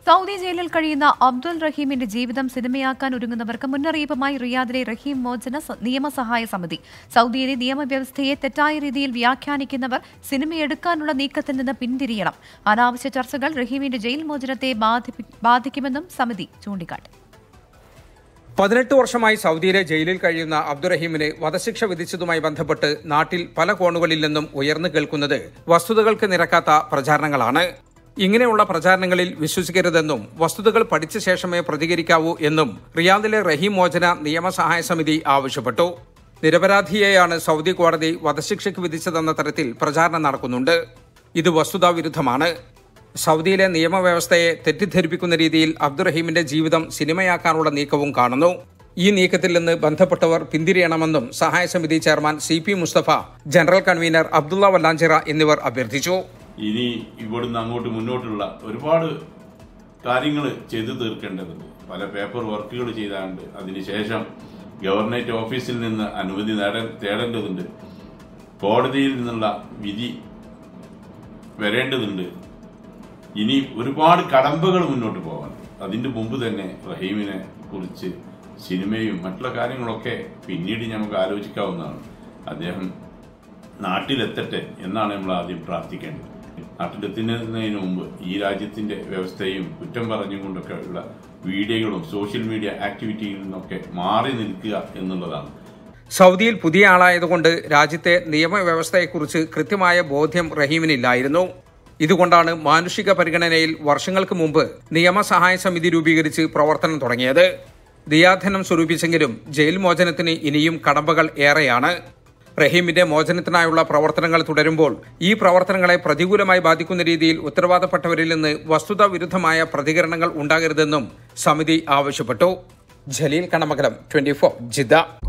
Saudi ജയിലിൽ കഴിയുന്ന അബ്ദുൾ റഹീമിന്റെ ജീവിതം സിനിമയാക്കാൻ ഒരുങ്ങുന്നവർക്ക് മുന്നറിയിപ്പുമായി റിയാദിലെ റഹീം മോചന സ- നിയമസഹായ സമിതി സൗദിയിലെ നിയമവ്യവസ്ഥയെ തെറ്റായ രീതിയിൽ വ്യാഖ്യാനിക്കുന്നവർ സിനിമയെടുക്കാനുള്ള നീക്കത്തിൽ നിന്ന് പിന്തിരിയണം അനാവശ്യ ചർച്ചകൾ റഹീമിന്റെ ജയിൽ മോചനത്തെ ബാധിപ്പി- ബാധിക്കുമെന്നും സമിതി ചൂണ്ടിക്കാട്ടി പതിനെട്ട് വർഷമായി സൗദിയിലെ ജയിലിൽ കഴിയുന്ന അബ്ദുറഹീമിന് വധശിക്ഷ വിധിച്ചതുമായി ബന്ധപ്പെട്ട് നാട്ടിൽ പല കോണുകളിൽ നിന്നും ഉയർന്നു കേൾക്കുന്നത് വസ്തുതകൾക്ക് നിരക്കാത്ത പ്രചാരണങ്ങളാണ് ഇങ്ങനെയുള്ള പ്രചാരണങ്ങളിൽ വിശ്വസിക്കരുതെന്നും വസ്തുതകൾ പഠിച്ച ശേഷമേ പ്രതികരിക്കാവൂ എന്നും റിയാദിലെ റഹീം മോചന നിയമസഹായ സമിതി ആവശ്യപ്പെട്ടു നിരപരാധിയെയാണ് സൗദി കോടതി വധശിക്ഷയ്ക്ക് വിധിച്ചതെന്ന തരത്തിൽ പ്രചാരണം നടക്കുന്നുണ്ട് ഇത് വസ്തുതാവിരുദ്ധമാണ് സൗദിയിലെ നിയമവ്യവസ്ഥയെ തെറ്റിദ്ധരിപ്പിക്കുന്ന രീതിയിൽ അബ്ദുറഹീമിന്റെ ജീവിതം സിനിമയാക്കാനുള്ള നീക്കവും കാണുന്നു ഈ നീക്കത്തിൽ നിന്ന് ബന്ധപ്പെട്ടവർ പിന്തിരിയണമെന്നും സഹായ സമിതി chairman C P Mustafa general convener Abdulla Vallanchira എന്നിവർ അഭ്യർത്ഥിച്ചു ഇനി ഇവിടുന്ന് അങ്ങോട്ട് മുന്നോട്ടുള്ള ഒരുപാട് കാര്യങ്ങൾ ചെയ്തു തീർക്കേണ്ടതുണ്ട് പല പേപ്പർ വർക്കുകൾ ചെയ്താണ്ട് അതിനുശേഷം ഗവർണറേറ്റ് ഓഫീസിൽ നിന്ന് അനുമതി നേടാൻ തേടേണ്ടതുണ്ട് കോടതിയിൽ നിന്നുള്ള വിധി വരേണ്ടതുണ്ട് ഇനി ഒരുപാട് കടമ്പകൾ മുന്നോട്ട് പോകാൻ അതിന്റെ മുമ്പ് തന്നെ റഹീമിനെ കുറിച്ച് സിനിമയും മറ്റുള്ള കാര്യങ്ങളൊക്കെ പിന്നീട് നമുക്ക് ആലോചിക്കാവുന്നതാണ് അദ്ദേഹം നാട്ടിലെത്തട്ടെ എന്നാണ് നമ്മൾ ആദ്യം പ്രാർത്ഥിക്കേണ്ടത് നാട്ടിലെത്തുന്നതിന് മുമ്പ് ഈ രാജ്യത്തിന്റെ വ്യവസ്ഥയും കുറ്റം പറഞ്ഞുകൊണ്ടൊക്കെ ഉള്ള വീഡിയോകളും സോഷ്യൽ മീഡിയ ആക്ടിവിറ്റിയിൽ നിന്നൊക്കെ മാറി നിൽക്കുക എന്നുള്ളതാണ് സൗദിയിൽ പുതിയ ആളായതുകൊണ്ട് രാജ്യത്തെ നിയമവ്യവസ്ഥയെക്കുറിച്ച് കൃത്യമായ ബോധ്യം റഹീമിനില്ലായിരുന്നു ഇതുകൊണ്ടാണ് മാനുഷിക പരിഗണനയിൽ വർഷങ്ങൾക്ക് മുമ്പ് നിയമസഹായ സമിതി രൂപീകരിച്ച് പ്രവർത്തനം തുടങ്ങിയത് ദിയാധനം സ്വരൂപിച്ചെങ്കിലും ജയിൽ മോചനത്തിന് ഇനിയും കടമ്പകൾ ഏറെയാണ് റഹീമിന്റെ മോചനത്തിനായുള്ള പ്രവർത്തനങ്ങൾ തുടരുമ്പോൾ ഈ പ്രവർത്തനങ്ങളെ പ്രതികൂലമായി ബാധിക്കുന്ന രീതിയിൽ ഉത്തരവാദപ്പെട്ടവരിൽ നിന്ന് വസ്തുതാ വിരുദ്ധമായ പ്രതികരണങ്ങൾ ഉണ്ടാകരുതെന്നും സമിതി ആവശ്യപ്പെട്ടു Jaleel Kanamakalam twenty four Jeddah